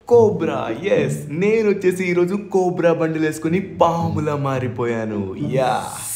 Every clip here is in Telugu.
కోబ్రా ఎస్ నేను వచ్చేసి ఈరోజు కోబ్రా బండిలు వేసుకుని పాములా మారిపోయాను యా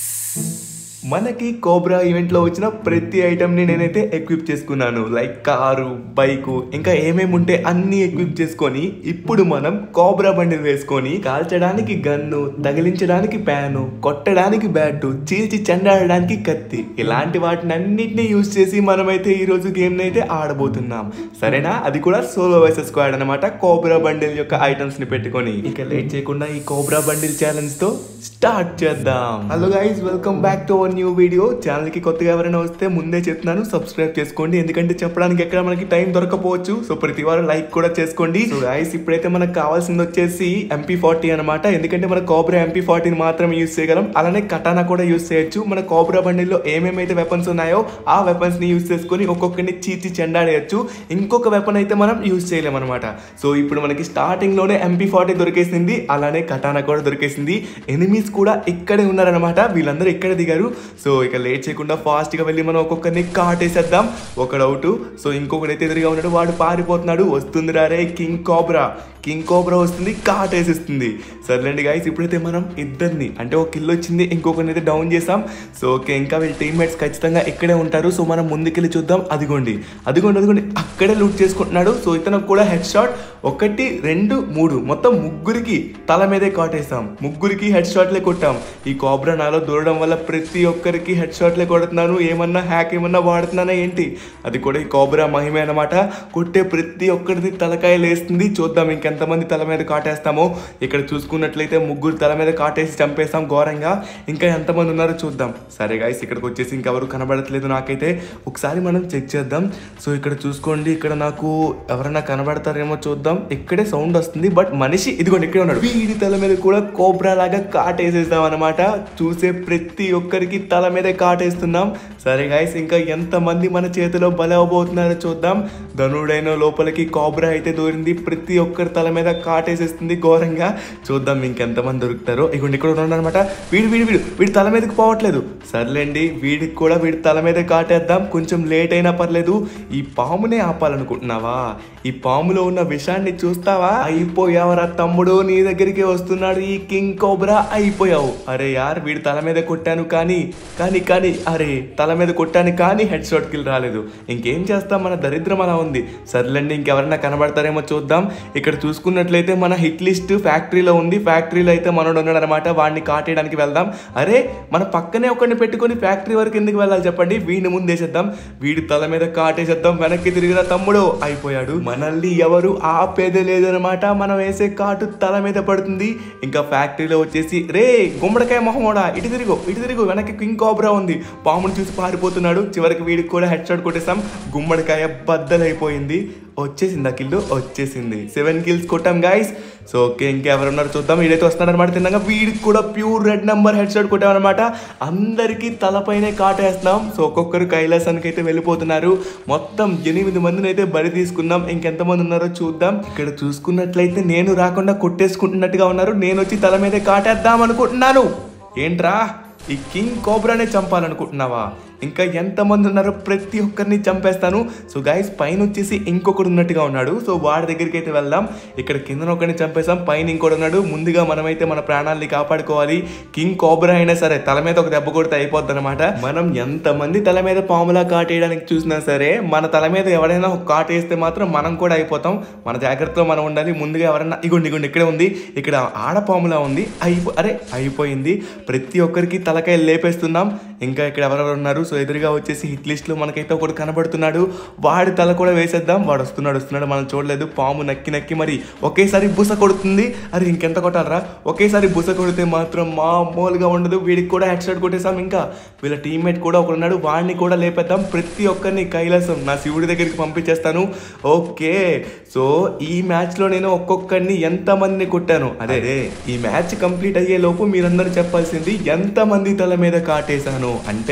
మనకి కోబ్రా ఈవెంట్లో వచ్చిన ప్రతి ఐటమ్ని నేనైతే ఎక్విప్ చేసుకున్నాను లైక్ కారు బైకు ఇంకా ఏమేమి ఉంటే అన్ని ఎక్విప్ చేసుకొని ఇప్పుడు మనం కోబ్రా బండిని వేసుకొని కాల్చడానికి గన్ను తగిలించడానికి ప్యాను కొట్టడానికి బ్యాటు చీల్చి చెండాడడానికి కత్తి ఇలాంటి వాటిని అన్నిటిని యూజ్ చేసి మనమైతే ఈరోజు గేమ్ని అయితే ఆడబోతున్నాం సరేనా అది కూడా సోలో వైసెస్ స్క్వాడ్ అనమాట కోబ్రా బండిల్ యొక్క ఐటమ్స్ ని పెట్టుకొని ఇక లేట్ చేయకుండా ఈ కోబ్రా బండిల్ ఛాలెంజ్ తో స్టార్ట్ చేద్దాం hello guys welcome back to our new video channel కి కొత్తగా ఎవరైనా వస్తే ముందే చెప్తున్నాను సబ్స్క్రైబ్ చేసుకోండి ఎందుకంటే చెప్పడానికి ఎక్కడ మనకి టైం దొరకపోవచ్చు సో ప్రతి వారం లైక్ కూడా చేసుకోండి సో గైస్ ఇప్పుడైతే మనకు కావాల్సింది వచ్చేసి ఎంపీ ఫార్టీ అనమాట ఎందుకంటే మన కోబ్రా ఎంపీ ఫార్టీని మాత్రం యూస్ చేయగలం అలానే కటానా కూడా యూస్ చేయొచ్చు మన కోబ్రా బండిల్లో ఏమేమైతే వెపన్స్ ఉన్నాయో ఆ వెపన్స్ ని యూస్ చేసుకొని ఒక్కొక్కరిని చీచి చెండాడేయచ్చు ఇంకొక వెపన్ అయితే మనం యూస్ చేయలేం అనమాట సో ఇప్పుడు మనకి స్టార్టింగ్ లోనే ఎంపీ ఫార్టీ దొరికేసింది అలానే కటానా కూడా దొరికేసింది ఎనిమీస్ కూడా ఇక్కడే ఉన్నారనమాట వీళ్ళందరూ ఇక్కడ దిగారు సో ఇక లేట్ చేయకుండా ఫాస్ట్ గా వెళ్ళి మనం ఒక్కొక్కరిని కాటేసేద్దాం ఒకడు అవుట్ సో ఇంకొకడైతే ఎదురుగా ఉన్నాడు వాడు పారిపోతున్నాడు వస్తుంది రే కింగ్ కోబ్రా కింగ్ కోబ్రా వస్తుంది కాటేసిస్తుంది సర్లేండి గాయస్ ఇప్పుడైతే మనం ఇద్దరిని అంటే ఒక కిల్ వచ్చింది ఇంకొకరిని అయితే డౌన్ చేసాం సో ఓకే ఇంకా వీళ్ళ టీమ్మేట్స్ ఖచ్చితంగా ఇక్కడే ఉంటారు సో మనం ముందుకెళ్ళి చూద్దాం అదిగోండి అదిగోండి అదిగోండి అక్కడే లూట్ చేసుకుంటున్నాడు సో ఇతను కూడా హెడ్ షాట్ ఒకటి రెండు మూడు మొత్తం ముగ్గురికి తల మీదే కాటేసాం ముగ్గురికి హెడ్ షాట్లే కొట్టాం ఈ కోబ్రా నాలో దూరడం వల్ల ప్రతి ఒక్కరికి హెడ్ షాట్లే కొడుతున్నాను ఏమన్నా హ్యాక్ ఏమన్నా వాడుతున్నానా ఏంటి అది కూడా ఈ కోబ్రా మహిమే అనమాట కొట్టే ప్రతి ఒక్కరిది తలకాయ లేస్తుంది చూద్దాం ఇంకెంతమంది తల మీద కాటేస్తామో ఇక్కడ చూసుకున్నట్లయితే ముగ్గురు తల మీద కాటేసి చంపేస్తాం ఘోరంగా ఇంకా ఎంతమంది ఉన్నారో చూద్దాం సరే గాయస్ ఇక్కడికి వచ్చేసి ఇంకెవరు కనబడట్లేదు నాకైతే ఒకసారి మనం చెక్ చేద్దాం సో ఇక్కడ చూసుకోండి ఇక్కడ నాకు ఎవరైనా కనబడతారేమో చూద్దాం ఇక్కడే సౌండ్ వస్తుంది బట్ మనిషి ఇదిగోండి ఇక్కడే ఉన్నాడు వీడి తల మీద కూడా కోబ్రా లాగా కాటేసేస్తాం అనమాట చూసే ప్రతి ఒక్కరికి తల మీద కాటేస్తున్నాం సరే గాయస్ ఇంకా ఎంతమంది మన చేతిలో బలి అవబోతున్నారో చూద్దాం ధనుడైన లోపలికి కోబ్రా అయితే దూరింది ప్రతి ఒక్కరి తల మీద కాటేసేస్తుంది ఘోరంగా చూద్దాం ఇంకెంతమంది దొరుకుతారో ఇగోండి ఇక్కడ ఉన్నారనమాట వీడు వీడు వీడు వీడి తల మీదకి పోవట్లేదు సర్లేండి వీడికి కూడా వీడి తల మీద కాటేద్దాం కొంచెం లేట్ అయినా పర్లేదు ఈ పామునే ఆపాలనుకుంటున్నావా ఈ పాములో ఉన్న విషాన్ని చూస్తావా అయిపోయావరా తమ్ముడు నీ దగ్గరికి వస్తున్నాడు ఈ కింగ్ కోబ్రా అయిపోయావు అరే యార్ వీడి తల మీద కొట్టాను కానీ కానీ కానీ అరే తల మీద కొట్టాను కానీ హెడ్ షాట్ కిల్ రాలేదు ఇంకేం చేస్తాం మన దరిద్రం అలా ఉంది సర్లేండి ఇంకెవరైనా కనబడతారేమో చూద్దాం ఇక్కడ చూసుకున్నట్లయితే మన హిట్ లిస్ట్ ఫ్యాక్టరీలో ఉంది ఫ్యాక్టరీలో అయితే మనోడు ఉన్నాడు అనమాట వాడిని కాటేయడానికి వెళ్దాం అరే మన పక్కనే ఒకరిని పెట్టుకొని ఫ్యాక్టరీ వరకు ఎందుకు వెళ్ళాలి చెప్పండి వీడిని ముందేసేద్దాం వీడి తల మీద కాటేసేద్దాం వెనక్కి తిరిగిన తమ్ముడు అయిపోయాడు మనల్ని ఎవరు ఆపేదే లేదనమాట మనం వేసే కాటు తల మీద పడుతుంది ఇంకా ఫ్యాక్టరీలో వచ్చేసి రే గుమ్మడికాయ మొహమోడా ఇటు తిరుగు ఇటు తిరుగు వెనక్కి కింగ్ కోబ్రా ఉంది పాముని చూసి పారిపోతున్నాడు చివరికి వీడికి కూడా హెడ్ షాట్ కొట్టేసాం గుమ్మడికాయ బద్దలైపోయింది వచ్చేసింది ఆ కిల్లు వచ్చేసింది సెవెన్ కిల్స్ కొట్టాం గాయస్ సో ఓకే ఇంకెవరున్నారు చూద్దాం వీడైతే వస్తున్నాడు అనమాట తిన్నాక వీడికి కూడా pure red number head shot కొట్టామన్నమాట అందరికీ తలపైనే కాటేస్తున్నాం సో ఒక్కొక్కరు కైలాసానికి అయితే వెళ్ళిపోతున్నారు మొత్తం ఎనిమిది మందిని అయితే బలి తీసుకున్నాం ఇంకెంతమంది ఉన్నారో చూద్దాం ఇక్కడ చూసుకున్నట్లయితే నేను రాకుండా కొట్టేసుకుంటున్నట్టుగా ఉన్నారు నేను వచ్చి తల మీదే కాటేద్దాం అనుకుంటున్నాను ఏంట్రా ఈ కింగ్ కోబ్రానే చంపాలనుకుంటున్నావా ఇంకా ఎంతమంది ఉన్నారో ప్రతి ఒక్కరిని చంపేస్తాను సో గైస్ పైన వచ్చేసి ఇంకొకడు ఉన్నట్టుగా ఉన్నాడు సో వాడి దగ్గరికి అయితే వెళ్దాం ఇక్కడ కింద ఒకరిని చంపేసాం పైన ఇంకోటి ఉన్నాడు ముందుగా మనమైతే మన ప్రాణాలని కాపాడుకోవాలి కింగ్ కోబ్రా అయినా సరే తల మీద ఒక దెబ్బ కొడితే అయిపోద్ది అనమాట మనం ఎంతమంది తల మీద పాములా కాటేయడానికి చూసినా సరే మన తల మీద ఎవరైనా ఒక కాటేస్తే మాత్రం మనం కూడా అయిపోతాం మన జాగ్రత్తలో మనం ఉండాలి ముందుగా ఎవరైనా ఇగోండి ఇగోండి ఇక్కడే ఉంది ఇక్కడ ఆడపాములా ఉంది అయిపో అరే అయిపోయింది ప్రతి ఒక్కరికి తలకాయ లేపేస్తున్నాం ఇంకా ఇక్కడ ఎవరెవరు ఉన్నారు సో ఎదురుగా వచ్చేసి హిట్ లిస్ట్లో మనకైతే ఒకడు కనబడుతున్నాడు వాడి తల కూడా వేసేద్దాం వాడు వస్తున్నాడు వస్తున్నాడు మనం చూడలేదు పాము నక్కి నక్కి మరి ఒకేసారి బుస కొడుతుంది అరే ఇంకెంత కొట్టాలరా ఒకేసారి బుస కొడితే మాత్రం మామూలుగా ఉండదు వీడికి కూడా హెడ్ షాట్ కొట్టేసాం ఇంకా వీళ్ళ టీమ్మేట్ కూడా ఒకడున్నాడు వాడిని కూడా లేపేద్దాం ప్రతి ఒక్కరిని కైలాసం నా శివుడి దగ్గరికి పంపించేస్తాను ఓకే సో ఈ మ్యాచ్లో నేను ఒక్కొక్కరిని ఎంతమందిని కొట్టాను అదే ఈ మ్యాచ్ కంప్లీట్ అయ్యే లోపు మీరందరూ చెప్పాల్సింది ఎంతమంది తల మీద కాటేశాను అంటే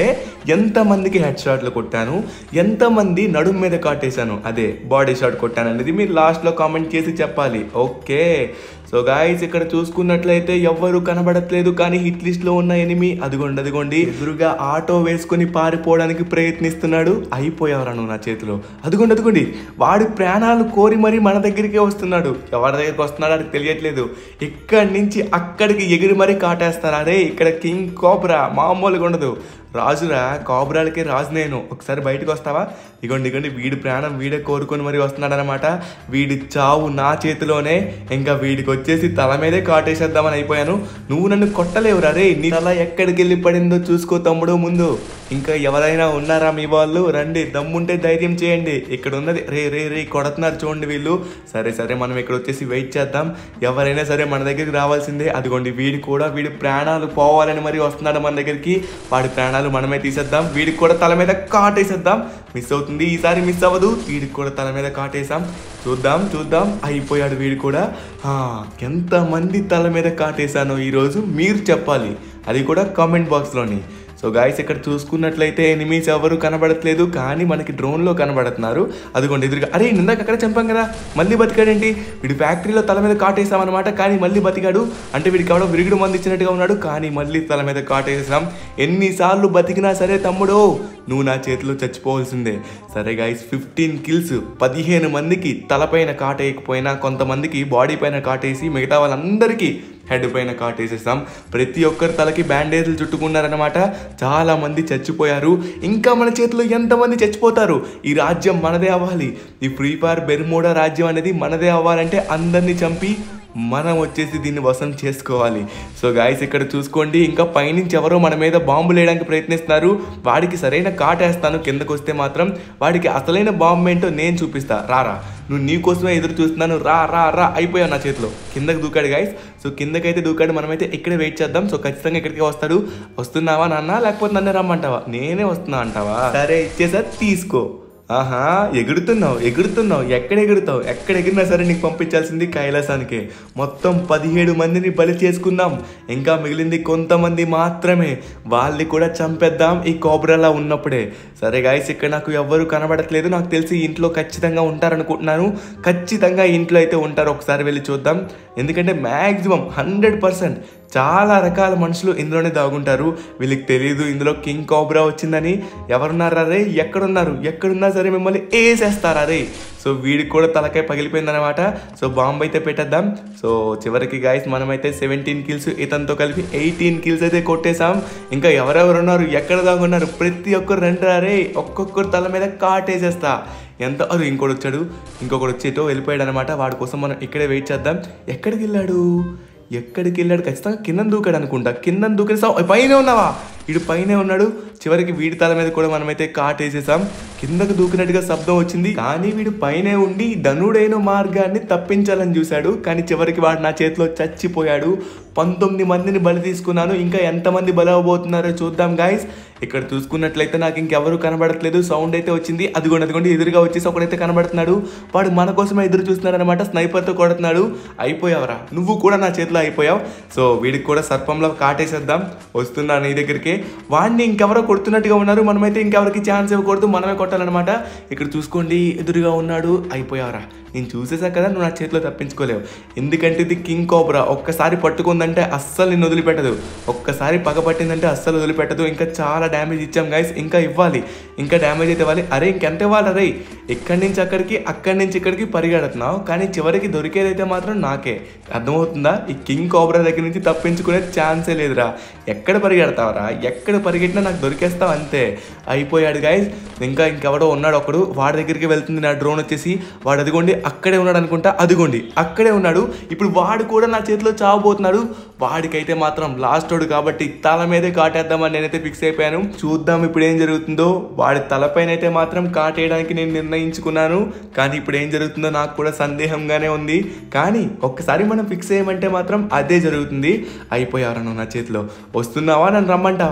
ఎంతమందికి హెడ్ షాట్లు కొట్టాను ఎంతమంది నడుము మీద కాటేశాను అదే బాడీ షాట్ కొట్టాను అనేది మీరు లాస్ట్లో కామెంట్ చేసి చెప్పాలి ఓకే సో గాయస్ ఇక్కడ చూసుకున్నట్లయితే ఎవ్వరు కనబడట్లేదు కానీ హిట్ లిస్ట్ లో ఉన్న ఎనిమి అదిగోండి అదిగోండి ఎదురుగా ఆటో వేసుకుని పారిపోవడానికి ప్రయత్నిస్తున్నాడు అయిపోయావరా నువ్వు నా చేతిలో అదిగోండి అదిగోండి వాడి ప్రాణాలు కోరి మరీ మన దగ్గరికే వస్తున్నాడు ఎవరి దగ్గరికి వస్తున్నాడో అది తెలియట్లేదు ఇక్కడి నుంచి అక్కడికి ఎగిరి మరీ కాటేస్తారా అరే ఇక్కడ కింగ్ కోబ్రా మామూలుగా ఉండదు రాజురా కోబ్రాలకే రాజు నేను ఒకసారి బయటకు వస్తావా ఇగోండి ఇగోండి వీడి ప్రాణం వీడే కోరుకొని మరి వస్తున్నాడనమాట వీడి చావు నా చేతిలోనే ఇంకా వీడికి వచ్చేసి తల మీదే కాటేసేద్దామని అయిపోయాను నువ్వు నన్ను కొట్టలేవురా రే నీ తల ఎక్కడికి వెళ్ళి పడిందో చూసుకో తమ్ముడు ముందు ఇంకా ఎవరైనా ఉన్నారా మీ వాళ్ళు రండి దమ్ముంటే ధైర్యం చేయండి ఇక్కడ ఉన్నది రే రే రే కొడుతున్నారు చూడండి వీళ్ళు సరే సరే మనం ఇక్కడ వచ్చేసి వెయిట్ చేద్దాం ఎవరైనా సరే మన దగ్గరికి రావాల్సిందే అదిగోండి వీడి కూడా వీడి ప్రాణాలు పోవాలని మరి వస్తున్నాడు మన దగ్గరికి వాడి ప్రాణాలు మనమే తీసేద్దాం వీడికి కూడా తల మీద కాటేసేద్దాం మిస్ అవుతుంది ఈసారి మిస్ అవ్వదు వీడికి కూడా తల మీద కాటేసాం చూద్దాం చూద్దాం అయిపోయాడు వీడు కూడా ఆ, ఎంతమంది తల మీద కాటేశానో ఈరోజు మీరు చెప్పాలి అది కూడా కామెంట్ బాక్స్లోని సో గాయస్ ఇక్కడ చూసుకున్నట్లయితే ఎనిమీస్ ఎవరు కనబడట్లేదు కానీ మనకి డ్రోన్లో కనబడుతున్నారు అదిగోండి ఎదురుగా అరే ఇందాక అక్కడ చంపాం కదా మళ్ళీ బతికాడేంటి వీడి ఫ్యాక్టరీలో తల మీద కాటేసామన్నమాట కానీ మళ్ళీ బతికాడు అంటే వీడికి ఎవడో విరుగుడు మంది ఇచ్చినట్టుగా ఉన్నాడు కానీ మళ్ళీ తల మీద కాటేసాం ఎన్నిసార్లు బతికినా సరే తమ్ముడు నువ్వు నా చేతిలో చచ్చిపోవాల్సిందే సరే గాయస్ ఫిఫ్టీన్ కిల్స్ పదిహేను మందికి తలపైన కాటేయకపోయినా కొంతమందికి బాడీ పైన కాటేసి మిగతా వాళ్ళందరికీ హెడ్ పైన కాటేసేసాం ప్రతి ఒక్కరి తలకి బ్యాండేజ్లు చుట్టుకున్నారనమాట చాలా మంది చచ్చిపోయారు ఇంకా మన చేతిలో ఎంతమంది చచ్చిపోతారు ఈ రాజ్యం మనదే అవ్వాలి ఈ ఫ్రీ ఫైర్ బెర్మోడా రాజ్యం అనేది మనదే అవ్వాలంటే అందరినీ చంపి మనం వచ్చేసి దీన్ని వసం చేసుకోవాలి సో గాయస్ ఇక్కడ చూసుకోండి ఇంకా పైనుంచి ఎవరో మన మీద బాంబులు వేయడానికి ప్రయత్నిస్తున్నారు వాడికి సరైన కాటేస్తాను కిందకు వస్తే మాత్రం వాడికి అసలైన బాంబు ఏంటో నేను చూపిస్తా రారా నువ్వు నీ కోసమే ఎదురు చూస్తున్నాను రా రా రా అయిపోయావు నా చేతిలో కిందకి దూకాడు గాయస్ సో కిందకైతే దూకాడు మనమైతే ఇక్కడే వెయిట్ చేద్దాం సో ఖచ్చితంగా ఇక్కడికి వస్తాడు వస్తున్నావా నాన్న లేకపోతే నన్ను రమ్మంటావా నేనే వస్తున్నా అంటావా సరే ఇచ్చేసా తీసుకో ఆహా ఎగురుతున్నావు ఎగురుతున్నావు ఎక్కడ ఎగురుతావు ఎక్కడ ఎగిరినా సరే నీకు పంపించాల్సింది కైలాసానికే మొత్తం పదిహేడు మందిని బలి చేసుకుందాం ఇంకా మిగిలింది కొంతమంది మాత్రమే వాళ్ళని కూడా చంపేద్దాం ఈ కోబ్రాలా ఉన్నప్పుడే సరే గాయస్ ఇక్కడ నాకు ఎవ్వరు కనబడట్లేదు నాకు తెలిసి ఇంట్లో ఖచ్చితంగా ఉంటారనుకుంటున్నాను ఖచ్చితంగా ఇంట్లో అయితే ఉంటారు ఒకసారి వెళ్ళి చూద్దాం ఎందుకంటే మ్యాక్సిమం హండ్రెడ్ పర్సెంట్ చాలా రకాల మనుషులు ఇందులోనే దాగుంటారు వీళ్ళకి తెలియదు ఇందులో కింగ్ కోబ్రా వచ్చిందని ఎవరున్నారా రే ఎక్కడున్నారు ఎక్కడున్నా సరే మిమ్మల్ని వేసేస్తారా రే సో వీడికి కూడా తలకాయ పగిలిపోయిందనమాట సో బాంబు అయితే పెట్టేద్దాం సో చివరికి గాయస్ మనమైతే సెవెంటీన్ కిల్స్ ఇతనితో కలిపి ఎయిటీన్ కిల్స్ అయితే కొట్టేశాం ఇంకా ఎవరెవరు ఉన్నారు ఎక్కడ దాగున్నారు ప్రతి ఒక్కరు రండి రే ఒక్కొక్కరు తల మీద కాటేసేస్తా ఎంత అది ఇంకోటి వచ్చాడు ఇంకొకటి వచ్చేటో వెళ్ళిపోయాడు అనమాట వాడి కోసం మనం ఇక్కడే వెయిట్ చేద్దాం ఎక్కడికి వెళ్ళాడు ఎక్కడికి వెళ్ళాడు ఖచ్చితంగా కింద దూకాడు అనుకుంటా కింద దూకేసి సౌ- పైనే ఉన్నావా వీడు పైనే ఉన్నాడు చివరికి వీడి తల మీద కూడా మనమైతే కాటేసేసాం కిందకు దూకినట్టుగా శబ్దం వచ్చింది కానీ వీడు పైనే ఉండి ధనుడైన మార్గాన్ని తప్పించాలని చూశాడు కానీ చివరికి వాడు నా చేతిలో చచ్చిపోయాడు పంతొమ్మిది మందిని బలి తీసుకున్నాను ఇంకా ఎంతమంది బలి అవ్వబోతున్నారో చూద్దాం గాయస్ ఇక్కడ చూసుకున్నట్లయితే నాకు ఇంకెవరు కనబడట్లేదు సౌండ్ అయితే వచ్చింది అదిగోండి అదిగోండి ఎదురుగా వచ్చేసి ఒకడైతే కనబడుతున్నాడు వాడు మన కోసమే ఎదురు చూస్తున్నాడు అనమాట స్నైపర్తో కొడుతున్నాడు అయిపోయావరా నువ్వు కూడా నా చేతిలో అయిపోయావు సో వీడికి కూడా సర్పంలో కాటేసేద్దాం వస్తున్నా నీ దగ్గరికి వాడిని ఇంకెవరో కొడుతున్నట్టుగా ఉన్నారు మనమైతే ఇంకెవరికి ఛాన్స్ ఇవ్వకూడదు మనమే కొట్టాలన్నమాట ఇక్కడ చూసుకోండి ఎదురుగా ఉన్నాడు అయిపోయావరా నేను చూసేసా కదా నువ్వు నా చేతిలో తప్పించుకోలేవు ఎందుకంటే ఇది కింగ్ కోబ్రా ఒక్కసారి పట్టుకుందంటే అస్సలు నిన్ను వదిలిపెట్టదు ఒక్కసారి పగ పట్టిందంటే అస్సలు వదిలిపెట్టదు ఇంకా చాలా డ్యామేజ్ ఇచ్చాం గైస్ ఇంకా ఇవ్వాలి ఇంకా డ్యామేజ్ అయితే ఇవ్వాలి అరే ఇంకెంత ఇవ్వాలి అరే ఇక్కడి నుంచి అక్కడికి అక్కడి నుంచి ఇక్కడికి పరిగెడుతున్నావు కానీ చివరికి దొరికేదైతే మాత్రం నాకే అర్థమవుతుందా ఈ కింగ్ కోబ్రా దగ్గర నుంచి తప్పించుకునే ఛాన్సే లేదురా ఎక్కడ పరిగెడతావరా ఎక్కడ పరిగెట్టినా నాకు దొరికేస్తావు అంతే అయిపోయాడు గైస్ ఇంకా ఇంకెవడో ఉన్నాడు ఒకడు వాడి దగ్గరికి వెళ్తుంది నా డ్రోన్ వచ్చేసి వాడు అదిగోండి అక్కడే ఉన్నాడు అనుకుంటా అదిగోండి అక్కడే ఉన్నాడు ఇప్పుడు వాడు కూడా నా చేతిలో చావబోతున్నాడు వాడికైతే మాత్రం లాస్ట్ వాడు కాబట్టి తల మీదే కాటేద్దామని నేనైతే ఫిక్స్ అయిపోయాను చూద్దాం ఇప్పుడు ఏం జరుగుతుందో వాడి తలపైన అయితే మాత్రం కాటేయడానికి నేను నిర్ణయించుకున్నాను కానీ ఇప్పుడు ఏం జరుగుతుందో నాకు కూడా సందేహంగానే ఉంది కానీ ఒక్కసారి మనం ఫిక్స్ చేయమంటే మాత్రం అదే జరుగుతుంది అయిపోయారు నువ్వు నా చేతిలో వస్తున్నావా నన్ను రమ్మంటావా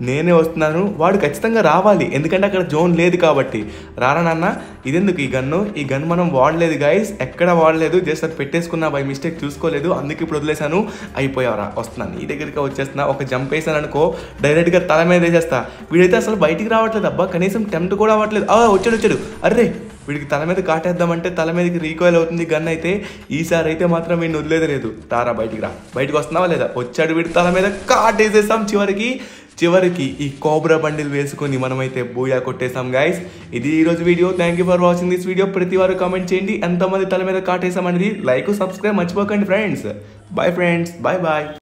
నేనే వస్తున్నాను వాడు ఖచ్చితంగా రావాలి ఎందుకంటే అక్కడ జోన్ లేదు కాబట్టి రారా నాన్న ఇదెందుకు ఈ గన్ను ఈ గన్ మనం వాడలేదు గైస్ ఎక్కడ వాడలేదు జస్ట్ అది పెట్టేసుకున్నా బై మిస్టేక్ చూసుకోలేదు అందుకే ఇప్పుడు వదిలేశాను అయిపోయావరా వస్తున్నాను ఈ దగ్గరికి వచ్చేస్తున్నా ఒక జంప్ వేసాను అనుకో డైరెక్ట్గా తల మీద వేసేస్తా వీడైతే అసలు బయటికి రావట్లేదు అబ్బా కనీసం టెంప్ట్ కూడా అవ్వట్లేదు ఆ, వచ్చాడు వచ్చాడు అర్రే వీడికి తల మీద కాటేద్దామంటే తల మీదకి రీకాయిల్ అవుతుంది గన్ అయితే ఈసారి అయితే మాత్రం వీడిని వదిలేదు లేదు తారా బయటికి రా బయటికి వస్తున్నావా లేదా వచ్చాడు వీడి తల మీద కాటేసేసాం చివరికి చివరికి ఈ కోబ్రా బండిల్ వేసుకొని మనమైతే బూయా కొట్టేసాం గైస్ ఇది ఈ రోజు video thank you for watching this video ప్రతి వారు కామెంట్ చేయండి ఎంతమంది తల మీద కాటేసాం అనేది లైక్ సబ్స్క్రైబ్ మర్చిపోకండి friends bye friends bye bye